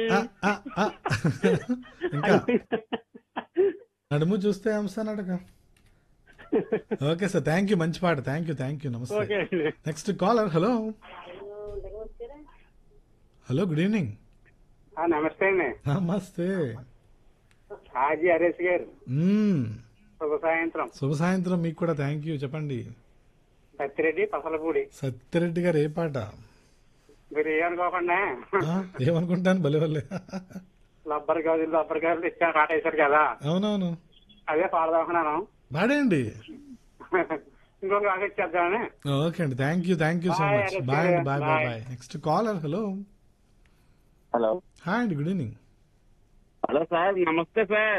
ఆ, ఆ, ఆ. ఇంకా నడుము చూస్తే అంశ నడక ఓకే సార్ థ్యాంక్ యూ మంచి పాట థ్యాంక్ యూ థ్యాంక్ యూ నమస్తే ఓకే అండి next caller hello hello good evening ఆ, నమస్తే అండి నమస్తే హాజీ హరీష్ గారు మ్మ్. శుభ సాయంత్రం శుభ సాయంత్రం మీకు కూడా థ్యాంక్ యూ చెప్పండి పత్తిరెడ్డి పసలపూడి సత్యరెడ్డి గారు ఏ పాట మీరు ఏమనుకోకుండా ఆ, ఏమనుకుంటాను భలే భలే రబ్బర్ గాజులు రబ్బర్ గాజులు ఇచ్చాను కాటేశారు కదా అవునవును అదే పాడదాకున్నాను పాడేయండి ఇంకొక కాక ఇచ్చేద్దామని ఓకే అండి thank you thank you so Bye, much Arif bye అండి గారు. Bye bye Bye. Bye next caller hello hello hi అండి గుడ్ ఈవినింగ్ హలో సార్ నమస్తే సార్